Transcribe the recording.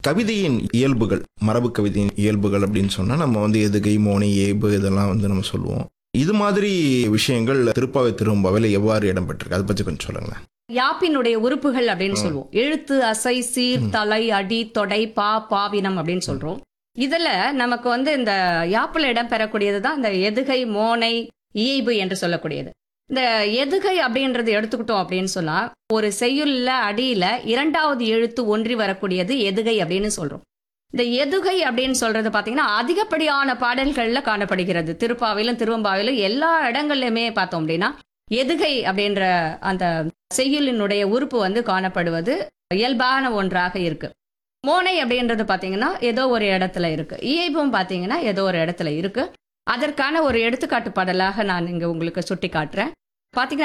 கவிதையின் இயல்புகள் மரபு கவிதையின் இயல்புகள் அப்படின்னு சொன்னா நம்ம வந்து எதுகை மோனை ஏபு இதெல்லாம் வந்து நம்ம சொல்லுவோம் இது மாதிரி விஷயங்கள் திருப்பாவை திரும்பாவையில் எவ்வாறு இடம்பெற்றிருக்கு அதை பற்றி கொஞ்சம் சொல்லுங்களேன் யாப்பினுடைய உறுப்புகள் அப்படின்னு சொல்லுவோம் எழுத்து அசை சீர் தலை அடி தொடை பா பாவினம் அப்படின்னு சொல்றோம் இதுல நமக்கு வந்து இந்த யாப்புல இடம் பெறக்கூடியது தான் இந்த எதுகை மோனை இயைபு என்று சொல்லக்கூடியது இந்த எதுகை அப்படின்றது எடுத்துக்கிட்டோம் அப்படின்னு சொன்னா ஒரு செய்யுள்ல அடியில இரண்டாவது எழுத்து ஒன்றி வரக்கூடியது எதுகை அப்படின்னு சொல்றோம் இந்த எதுகை அப்படின்னு சொல்றது பாத்தீங்கன்னா அதிகப்படியான பாடல்கள்ல காணப்படுகிறது திருப்பாவிலும் திருவம்பாவிலும் எல்லா இடங்கள்லயுமே பார்த்தோம் அப்படின்னா எதுகை அப்படின்ற அந்த செய்யுளினுடைய உறுப்பு வந்து காணப்படுவது இயல்பான ஒன்றாக இருக்கு மோனை அப்படின்றது பாத்தீங்கன்னா ஏதோ ஒரு இடத்துல இருக்கு இயைபும் பாத்தீங்கன்னா ஏதோ ஒரு இடத்துல இருக்கு அதற்கான ஒரு எடுத்துக்காட்டு பாடலாக நான் இங்க உங்களுக்கு சுட்டி காட்டுறேன் பாத்தீங்கன்னா